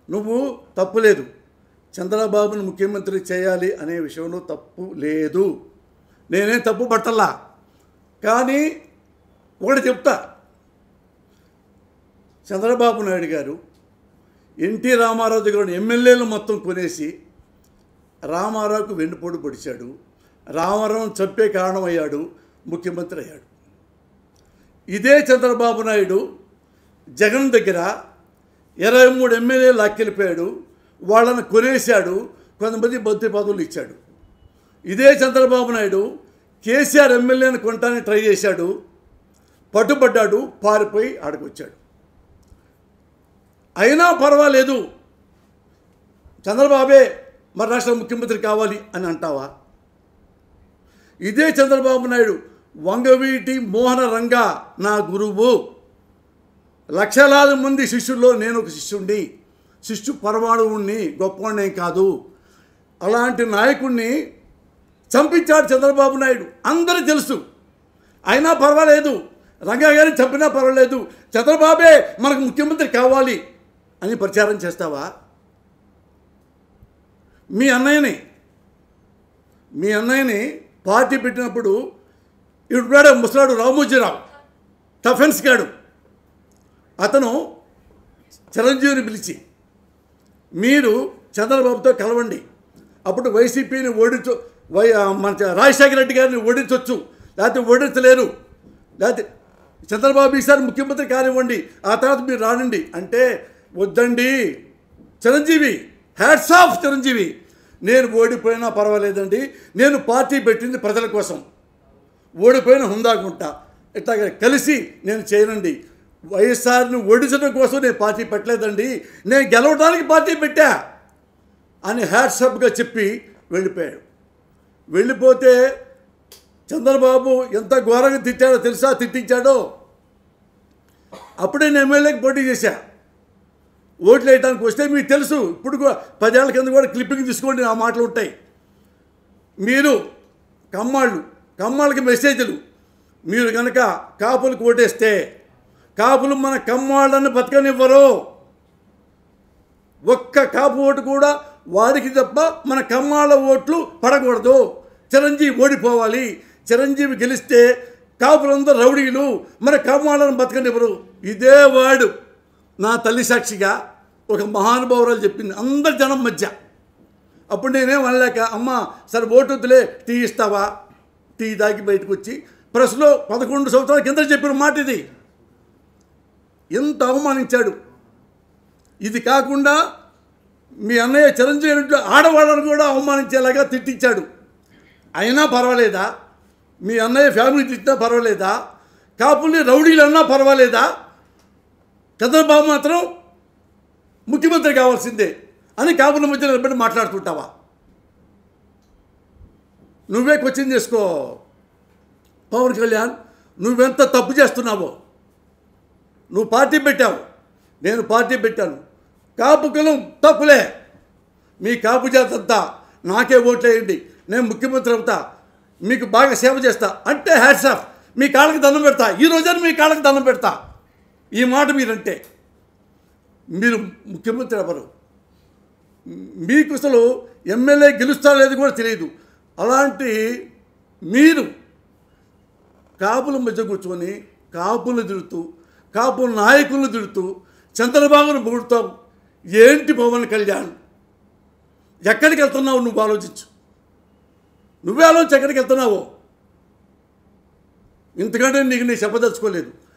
నువ్వు తప్పు లేదు చంద్రబాబును ముఖ్యమంత్రి చేయాలి అనే విషయంలో తప్పు లేదు నేనేం తప్పు పట్టల్లా కానీ ఒకటి చెప్తా చంద్రబాబు నాయుడు గారు ఎన్టీ రామారావు దగ్గర ఉన్న ఎమ్మెల్యేలు మొత్తం కొనేసి రామారావుకు వెన్నుపోటు పొడిచాడు రామారావు చంపే కారణమయ్యాడు ముఖ్యమంత్రి అయ్యాడు ఇదే చంద్రబాబు నాయుడు జగన్ దగ్గర ఇరవై మూడు ఎమ్మెల్యేలు లాక్కెళ్ళిపోయాడు వాళ్ళని కొనేశాడు కొంతమంది మంత్రి పదవులు ఇచ్చాడు ఇదే చంద్రబాబు నాయుడు కేసీఆర్ ఎమ్మెల్యేని కొనటానికి ట్రై చేశాడు పట్టుబడ్డాడు పారిపోయి ఆడకొచ్చాడు అయినా పర్వాలేదు చంద్రబాబే మన రాష్ట్ర ముఖ్యమంత్రి కావాలి అని అంటావా ఇదే చంద్రబాబు నాయుడు వంగవీటి మోహన రంగా నా గురువు లక్షలాది మంది శిష్యుల్లో నేను ఒక శిష్యుణ్ణి శిష్యు పరమాణువుణ్ణి గొప్పవాణ్ణేం కాదు అలాంటి నాయకుణ్ణి చంపించాడు చంద్రబాబు నాయుడు అందరూ తెలుసు అయినా పర్వాలేదు రంగా గారిని చంపినా పర్వాలేదు చంద్రబాబే మనకు ముఖ్యమంత్రి కావాలి అని ప్రచారం చేస్తావా మీ అన్నయ్యని మీ అన్నయ్యని పార్టీ పెట్టినప్పుడు ఇప్పుడు ముసలాడు రామోజీరావు టఫెన్స్ గాడు అతను చిరంజీవిని పిలిచి మీరు చంద్రబాబుతో కలవండి అప్పుడు వైసీపీని ఓడించు వై మన చ- రాజశేఖర రెడ్డి గారిని ఓడించవచ్చు లేకపోతే ఓడించలేరు లేకపోతే చంద్రబాబు ఈసారి ముఖ్యమంత్రి కానివ్వండి ఆ తర్వాత మీరు రానండి అంటే వద్దండి చిరంజీవి హ్యాట్స్ ఆఫ్ చిరంజీవి నేను ఓడిపోయినా పర్వాలేదండి నేను పార్టీ పెట్టింది ప్రజల కోసం ఓడిపోయిన హుందాకుంటా ఇట్లాగ కలిసి నేను చేయనండి వైఎస్ఆర్ని ఓడించడం కోసం నేను పార్టీ పెట్టలేదండి నేను గెలవడానికి పార్టీ పెట్టా అని హ్యాట్సప్గా చెప్పి వెళ్ళిపోయాడు వెళ్ళిపోతే చంద్రబాబు ఎంత ఘోరంగా తిట్టాడో తెలుసా తిట్టించాడో అప్పుడే నేను ఎమ్మెల్యేకి పోటీ చేశా ఓట్లు వేయడానికి వస్తే మీకు తెలుసు ఇప్పుడు కూడా పదేళ్ల కింద కూడా క్లిప్పింగ్ తీసుకోండి ఆ మాటలు ఉంటాయి మీరు కమ్మాళ్ళు కమ్మాళ్ళకి మెసేజ్లు మీరు కనుక కాపులకు ఓటేస్తే కాపులు మన కమ్మాళ్ళని బతకనివ్వరు ఒక్క కాపు ఓటు కూడా వారికి తప్ప మన కమ్మాళ్ళ ఓట్లు పడకూడదు చిరంజీవి ఓడిపోవాలి చిరంజీవి గెలిస్తే కాపులందరూ రౌడీలు మన కమ్మాళ్ళను బతకనివ్వరు ఇదే వాడు నా తల్లి సాక్షిగా ఒక మహానుభావురాలు చెప్పింది అందరి జనం మధ్య అప్పుడు నేనేం అనలేక అమ్మ సరే ఓటు వద్దులే టీ ఇస్తావా టీ దాగి బయటకు వచ్చి ప్రెస్లో పదకొండు సంవత్సరాల కింద చెప్పిన మాట ఇది ఎంత అవమానించాడు ఇది కాకుండా మీ అన్నయ్య చిరంజీవి ఇంట్లో ఆడవాళ్ళను కూడా అవమానించేలాగా తిట్టించాడు అయినా పర్వాలేదా మీ అన్నయ్య ఫ్యామిలీ తిట్టినా పర్వాలేదా కాపుల్ని రౌడీలు అన్నా పర్వాలేదా చంద్రబాబు మాత్రం ముఖ్యమంత్రి కావాల్సిందే అని కాపుల మధ్య నిలబడి మాట్లాడుతుంటావా నువ్వే క్వశ్చన్ చేసుకో పవన్ కళ్యాణ్ నువ్వెంత తప్పు చేస్తున్నావో నువ్వు పార్టీ పెట్టావు నేను పార్టీ పెట్టాను కాపు కులం తప్పులే మీ కాపు జాతంతా నాకే ఓట్లేయండి నేను ముఖ్యమంత్రి అవుతా మీకు బాగా సేవ చేస్తా అంటే హ్యాట్స్ ఆఫ్ మీ కాళ్ళకి దండం పెడతా ఈ రోజున మీ కాళ్ళకి దండం పెడతా ఈ మాట మీరంటే మీరు ముఖ్యమంత్రి ఎవరు మీకు అసలు ఎమ్మెల్యే గెలుస్తా లేదు కూడా తెలియదు అలాంటి మీరు కాపుల మధ్య కూర్చొని కాపులను తిడుతూ కాపు నాయకులను తిడుతూ చంద్రబాబును పొగుడుతాం ఏంటి పవన్ కళ్యాణ్ ఎక్కడికి వెళ్తున్నావు నువ్వు ఆలోచించు నువ్వే ఆలోచించి ఎక్కడికి వెళ్తున్నావో ఇంతకంటే నీకు నీ చెప్పదలుచుకోలేదు